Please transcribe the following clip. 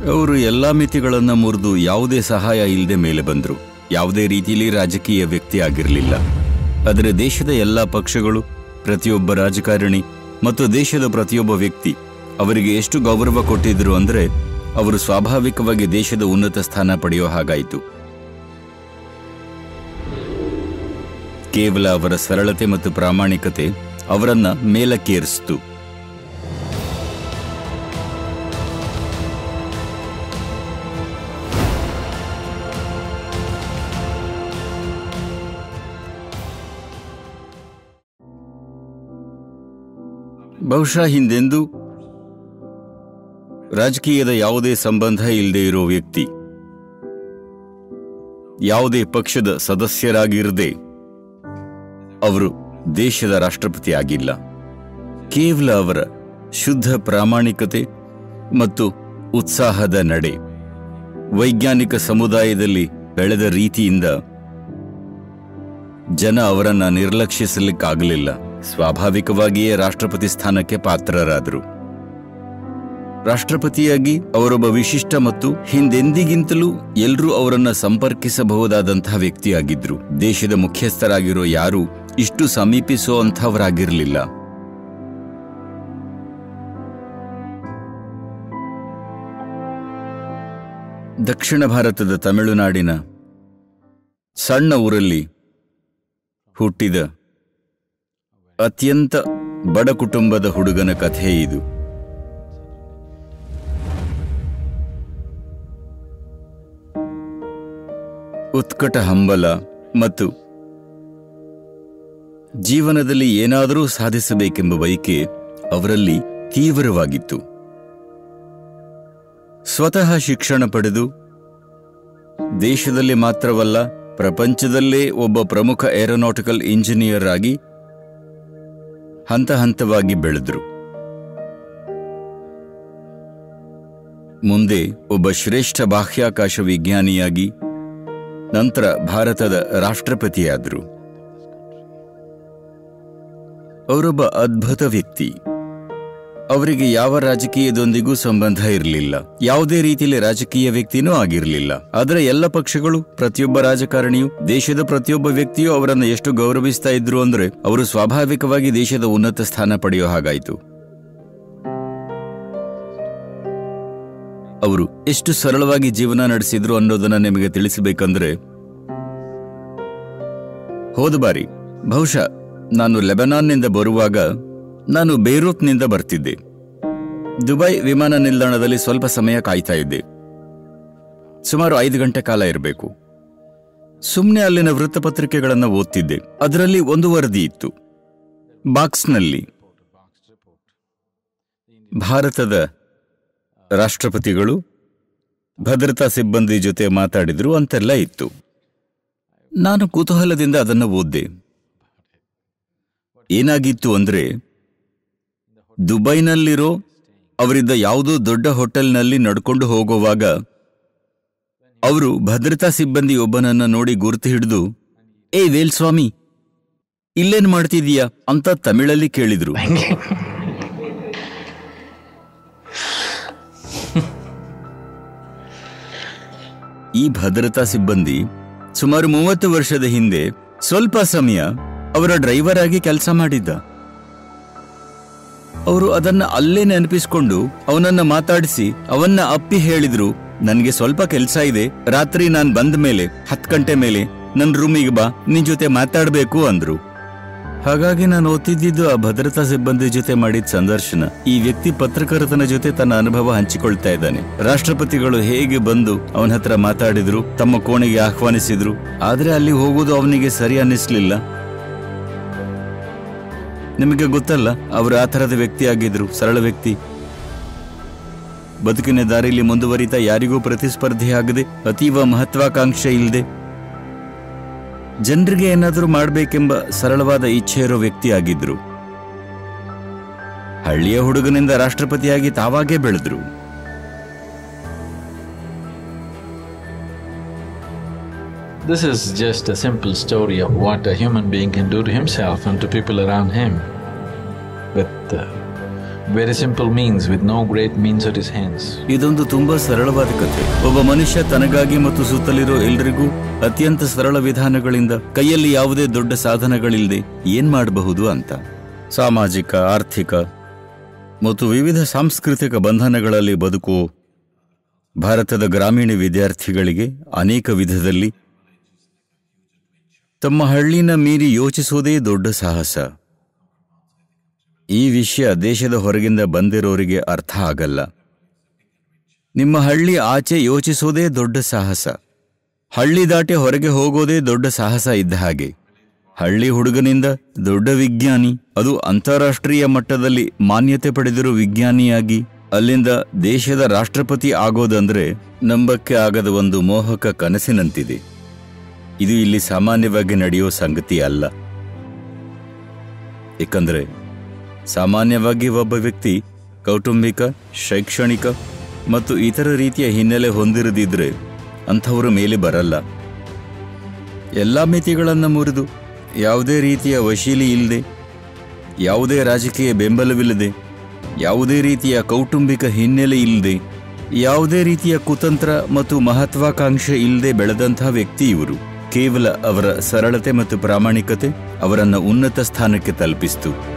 ಅವರು ಎಲ್ಲಾ ಮಿತಿಗಳನ್ನ ಮುರಿದು ಯಾವುದೇ ಸಹಾಯ ಇಲ್ಲದೆ ಮೇಲೆ ಬಂದರು ಯಾವುದೇ ರೀತಿಯಲ್ಲಿ ರಾಜಕೀಯ ವ್ಯಕ್ತಿ ಆಗಿರಲಿಲ್ಲ ಆದರೆ ದೇಶದ ಎಲ್ಲಾ ಪಕ್ಷಗಳು ಪ್ರತಿಯೊಬ್ಬ ರಾಜಕಾರಣಿ ಮತ್ತು ದೇಶದ ಪ್ರತಿಯೊಬ್ಬ ವ್ಯಕ್ತಿ ಅವರಿಗೆ ಎಷ್ಟು ಗೌರವ ಕೊಟ್ಟಿದ್ರು ಅಂದ್ರೆ ಅವರು ಸ್ವಾಭಾವಿಕವಾಗಿ ದೇಶದ ಉನ್ನತ ಸ್ಥಾನ ಪಡೆಯೋ ಹಾಗಾಯಿತು ಕೇವಲ ಅವರ ಸರಳತೆ ಮತ್ತು ಪ್ರಾಮಾಣಿಕತೆ ಅವರನ್ನ ಮೇಲಕ್ಕೇರಿಸಿತು ಬಹುಶಃ ಹಿಂದೆಂದೂ ರಾಜಕೀಯದ ಯಾವುದೇ ಸಂಬಂಧ ಇಲ್ಲದೆ ಇರೋ ವ್ಯಕ್ತಿ ಯಾವುದೇ ಪಕ್ಷದ ಸದಸ್ಯರಾಗಿರದೆ ಅವರು ದೇಶದ ರಾಷ್ಟ್ರಪತಿ ಆಗಿಲ್ಲ ಕೇವಲ ಅವರ ಶುದ್ಧ ಪ್ರಾಮಾಣಿಕತೆ ಮತ್ತು ಉತ್ಸಾಹದ ನಡೆ ವೈಜ್ಞಾನಿಕ ಸಮುದಾಯದಲ್ಲಿ ಬೆಳೆದ ರೀತಿಯಿಂದ ಜನ ಅವರನ್ನ ನಿರ್ಲಕ್ಷಿಸಲಿಕ್ಕಾಗಲಿಲ್ಲ ಸ್ವಾಭಾವಿಕವಾಗಿಯೇ ರಾಷ್ಟ್ರಪತಿ ಸ್ಥಾನಕ್ಕೆ ಪಾತ್ರರಾದರು ರಾಷ್ಟ್ರಪತಿಯಾಗಿ ಅವರೊಬ್ಬ ವಿಶಿಷ್ಟ ಮತ್ತು ಹಿಂದೆಂದಿಗಿಂತಲೂ ಎಲ್ಲರೂ ಅವರನ್ನ ಸಂಪರ್ಕಿಸಬಹುದಾದಂತಹ ವ್ಯಕ್ತಿಯಾಗಿದ್ರು ದೇಶದ ಮುಖ್ಯಸ್ಥರಾಗಿರೋ ಯಾರೂ ಇಷ್ಟು ಸಮೀಪಿಸುವಂಥವರಾಗಿರಲಿಲ್ಲ ದಕ್ಷಿಣ ಭಾರತದ ತಮಿಳುನಾಡಿನ ಸಣ್ಣ ಊರಲ್ಲಿ ಹುಟ್ಟಿದ ಅತ್ಯಂತ ಬಡ ಕುಟುಂಬದ ಹುಡುಗನ ಕಥೆ ಇದು ಉತ್ಕಟ ಹಂಬಲ ಮತ್ತು ಜೀವನದಲ್ಲಿ ಏನಾದರೂ ಸಾಧಿಸಬೇಕೆಂಬ ಬಯಕೆ ಅವರಲ್ಲಿ ತೀವ್ರವಾಗಿತ್ತು ಸ್ವತಃ ಶಿಕ್ಷಣ ಪಡೆದು ದೇಶದಲ್ಲಿ ಮಾತ್ರವಲ್ಲ ಪ್ರಪಂಚದಲ್ಲೇ ಒಬ್ಬ ಪ್ರಮುಖ ಏರೋನಾಟಿಕಲ್ ಇಂಜಿನಿಯರ್ ಆಗಿ ಹಂತ ಹಂತವಾಗಿ ಬೆಳೆದ್ರು ಮುಂದೆ ಒಬ್ಬ ಶ್ರೇಷ್ಠ ಬಾಹ್ಯಾಕಾಶ ವಿಜ್ಞಾನಿಯಾಗಿ ನಂತರ ಭಾರತದ ರಾಷ್ಟ್ರಪತಿಯಾದರು ಅವರೊಬ್ಬ ಅದ್ಭುತ ವ್ಯಕ್ತಿ ಅವರಿಗೆ ಯಾವ ರಾಜಕೀಯದೊಂದಿಗೂ ಸಂಬಂಧ ಇರಲಿಲ್ಲ ಯಾವುದೇ ರೀತಿಯಲ್ಲಿ ರಾಜಕೀಯ ವ್ಯಕ್ತಿನೂ ಆಗಿರಲಿಲ್ಲ ಆದರೆ ಎಲ್ಲ ಪಕ್ಷಗಳು ಪ್ರತಿಯೊಬ್ಬ ರಾಜಕಾರಣಿಯು ದೇಶದ ಪ್ರತಿಯೊಬ್ಬ ವ್ಯಕ್ತಿಯೂ ಅವರನ್ನು ಎಷ್ಟು ಗೌರವಿಸ್ತಾ ಇದ್ರು ಅಂದ್ರೆ ಅವರು ಸ್ವಾಭಾವಿಕವಾಗಿ ದೇಶದ ಉನ್ನತ ಸ್ಥಾನ ಪಡೆಯೋ ಹಾಗಾಯಿತು ಅವರು ಎಷ್ಟು ಸರಳವಾಗಿ ಜೀವನ ನಡೆಸಿದ್ರು ಅನ್ನೋದನ್ನ ನಿಮಗೆ ತಿಳಿಸಬೇಕಂದ್ರೆ ಹೋದ ಬಾರಿ ಬಹುಶಃ ನಾನು ಲೆಬನಾನ್ನಿಂದ ಬರುವಾಗ ನಾನು ಬೇರೂತ್ನಿಂದ ಬರ್ತಿದ್ದೆ ದುಬೈ ವಿಮಾನ ನಿಲ್ದಾಣದಲ್ಲಿ ಸ್ವಲ್ಪ ಸಮಯ ಕಾಯ್ತಾ ಇದ್ದೆ ಸುಮಾರು ಐದು ಗಂಟೆ ಕಾಲ ಇರಬೇಕು ಸುಮ್ಮನೆ ಅಲ್ಲಿನ ವೃತ್ತಪತ್ರಿಕೆಗಳನ್ನು ಓದ್ತಿದ್ದೆ ಅದರಲ್ಲಿ ಒಂದು ವರದಿ ಇತ್ತು ಬಾಕ್ಸ್ನಲ್ಲಿ ಭಾರತದ ರಾಷ್ಟ್ರಪತಿಗಳು ಭದ್ರತಾ ಸಿಬ್ಬಂದಿ ಜೊತೆ ಮಾತಾಡಿದ್ರು ಅಂತೆಲ್ಲ ಇತ್ತು ನಾನು ಕುತೂಹಲದಿಂದ ಅದನ್ನು ಓದ್ದೆ ಏನಾಗಿತ್ತು ಅಂದ್ರೆ ದುಬೈನಲ್ಲಿರೋ ಅವರಿದ್ದ ಯಾವುದೋ ದೊಡ್ಡ ಹೋಟೆಲ್ನಲ್ಲಿ ನಡ್ಕೊಂಡು ಹೋಗುವಾಗ ಅವರು ಭದ್ರತಾ ಸಿಬ್ಬಂದಿ ಒಬ್ಬನನ್ನ ನೋಡಿ ಗುರುತು ಹಿಡಿದು ಏ ವೇಲ್ಸ್ವಾಮಿ ಇಲ್ಲೇನ್ ಮಾಡ್ತಿದೀಯಾ ಅಂತ ತಮಿಳಲ್ಲಿ ಕೇಳಿದ್ರು ಈ ಭದ್ರತಾ ಸಿಬ್ಬಂದಿ ಸುಮಾರು ಮೂವತ್ತು ವರ್ಷದ ಹಿಂದೆ ಸ್ವಲ್ಪ ಸಮಯ ಅವರ ಡ್ರೈವರ್ ಆಗಿ ಕೆಲಸ ಮಾಡಿದ್ದ ಅವರು ಅದನ್ನ ಅಲ್ಲೇ ನೆನಪಿಸ್ಕೊಂಡು ಅವನನ್ನ ಮಾತಾಡಿಸಿ ಅವನ್ನ ಅಪ್ಪಿ ಹೇಳಿದ್ರು ನನ್ಗೆ ಸ್ವಲ್ಪ ಕೆಲಸ ಇದೆ ರಾತ್ರಿ ನಾನ್ ಬಂದ ಮೇಲೆ ಹತ್ತು ಗಂಟೆ ಮೇಲೆ ನನ್ ರೂಮಿಗೆ ಬಾ ನಿನ್ ಜೊತೆ ಮಾತಾಡ್ಬೇಕು ಅಂದ್ರು ಹಾಗಾಗಿ ನಾನು ಓದ್ತಿದ್ದಿದ್ದು ಆ ಭದ್ರತಾ ಸಿಬ್ಬಂದಿ ಜೊತೆ ಮಾಡಿದ ಸಂದರ್ಶನ ಈ ವ್ಯಕ್ತಿ ಪತ್ರಕರ್ತನ ಜೊತೆ ತನ್ನ ಅನುಭವ ಹಂಚಿಕೊಳ್ತಾ ಇದ್ದಾನೆ ರಾಷ್ಟ್ರಪತಿಗಳು ಹೇಗೆ ಬಂದು ಅವನ ಹತ್ರ ಮಾತಾಡಿದ್ರು ತಮ್ಮ ಕೋಣೆಗೆ ಆಹ್ವಾನಿಸಿದ್ರು ಆದ್ರೆ ಅಲ್ಲಿ ಹೋಗೋದು ಅವನಿಗೆ ಸರಿ ಅನ್ನಿಸ್ಲಿಲ್ಲ ನಿಮಗೆ ಗೊತ್ತಲ್ಲ ಅವರು ಆ ಥರದ ವ್ಯಕ್ತಿ ಆಗಿದ್ರು ಸರಳ ವ್ಯಕ್ತಿ ಬದುಕಿನ ದಾರಿಯಲ್ಲಿ ಮುಂದುವರಿತಾ ಯಾರಿಗೂ ಪ್ರತಿಸ್ಪರ್ಧೆಯಾಗದೆ ಅತೀವ ಮಹತ್ವಾಕಾಂಕ್ಷೆ ಇಲ್ಲದೆ ಜನರಿಗೆ ಏನಾದರೂ ಮಾಡಬೇಕೆಂಬ ಸರಳವಾದ ಇಚ್ಛೆ ಇರೋ ವ್ಯಕ್ತಿ ಆಗಿದ್ರು ಹಳ್ಳಿಯ ಹುಡುಗನಿಂದ ರಾಷ್ಟ್ರಪತಿಯಾಗಿ ತಾವಾಗೇ ಬೆಳೆದ್ರು This is just a simple story of what a human being can do to himself and to people around him. With uh, Very simple means with no great means at his hands. ಇದೊಂದು ತುಂಬಾ ಸರಳವಾದ ಕಥೆ ಒಬ್ಬ ಮನುಷ್ಯ ತನಗಾಗಿ ಮತ್ತು ಸುತ್ತಲಿರೋ ಎಲ್ರಿಗೂ ಅತ್ಯಂತ ಸರಳ ವಿಧಾನಗಳಿಂದ ಕೈಯಲ್ಲಿ ಯಾವುದೇ ದೊಡ್ಡ ಸಾಧನಗಳಿಲ್ಲದೆ ಏನ್ ಮಾಡಬಹುದು ಅಂತ ಸಾಮಾಜಿಕ ಆರ್ಥಿಕ ಮತ್ತು ವಿವಿಧ ಸಾಂಸ್ಕೃತಿಕ ಬಂಧನಗಳಲ್ಲಿ ಬದುಕುವ ಭಾರತದ ಗ್ರಾಮೀಣ ವಿದ್ಯಾರ್ಥಿಗಳಿಗೆ ಅನೇಕ ವಿಧದಲ್ಲಿ ತಮ್ಮ ಹಳ್ಳಿನ ಮೀರಿ ಯೋಚಿಸುವುದೇ ದೊಡ್ಡ ಸಾಹಸ ಈ ವಿಷಯ ದೇಶದ ಹೊರಗಿಂದ ಬಂದಿರೋರಿಗೆ ಅರ್ಥ ಆಗಲ್ಲ ನಿಮ್ಮ ಹಳ್ಳಿ ಆಚೆ ಯೋಚಿಸೋದೇ ದೊಡ್ಡ ಸಾಹಸ ಹಳ್ಳಿ ದಾಟಿ ಹೊರಗೆ ಹೋಗೋದೇ ದೊಡ್ಡ ಸಾಹಸ ಇದ್ದ ಹಾಗೆ ಹಳ್ಳಿ ಹುಡುಗನಿಂದ ದೊಡ್ಡ ವಿಜ್ಞಾನಿ ಅದು ಅಂತಾರಾಷ್ಟ್ರೀಯ ಮಟ್ಟದಲ್ಲಿ ಮಾನ್ಯತೆ ಪಡೆದಿರೋ ವಿಜ್ಞಾನಿಯಾಗಿ ಅಲ್ಲಿಂದ ದೇಶದ ರಾಷ್ಟ್ರಪತಿ ಆಗೋದಂದ್ರೆ ನಂಬಕ್ಕೆ ಆಗದ ಒಂದು ಮೋಹಕ ಕನಸಿನಂತಿದೆ ಇದು ಇಲ್ಲಿ ಸಾಮಾನ್ಯವಾಗಿ ನಡೆಯೋ ಸಂಗತಿ ಅಲ್ಲ ಏಕೆಂದರೆ ಸಾಮಾನ್ಯವಾಗಿ ಒಬ್ಬ ವ್ಯಕ್ತಿ ಕೌಟುಂಬಿಕ ಶೈಕ್ಷಣಿಕ ಮತ್ತು ಇತರ ರೀತಿಯ ಹಿನ್ನೆಲೆ ಹೊಂದಿರದಿದ್ರೆ ಅಂಥವರ ಮೇಲೆ ಬರಲ್ಲ ಎಲ್ಲ ಮಿತಿಗಳನ್ನು ಮುರಿದು ಯಾವುದೇ ರೀತಿಯ ವಶೀಲಿ ಇಲ್ಲದೆ ಯಾವುದೇ ರಾಜಕೀಯ ಬೆಂಬಲವಿಲ್ಲದೆ ಯಾವುದೇ ರೀತಿಯ ಕೌಟುಂಬಿಕ ಹಿನ್ನೆಲೆ ಇಲ್ಲದೆ ಯಾವುದೇ ರೀತಿಯ ಕುತಂತ್ರ ಮತ್ತು ಮಹತ್ವಾಕಾಂಕ್ಷೆ ಇಲ್ಲದೆ ಬೆಳೆದಂಥ ವ್ಯಕ್ತಿ ಇವರು ಕೇವಲ ಅವರ ಸರಳತೆ ಮತ್ತು ಪ್ರಾಮಾಣಿಕತೆ ಅವರನ್ನು ಉನ್ನತ ಸ್ಥಾನಕ್ಕೆ ತಲುಪಿಸಿತು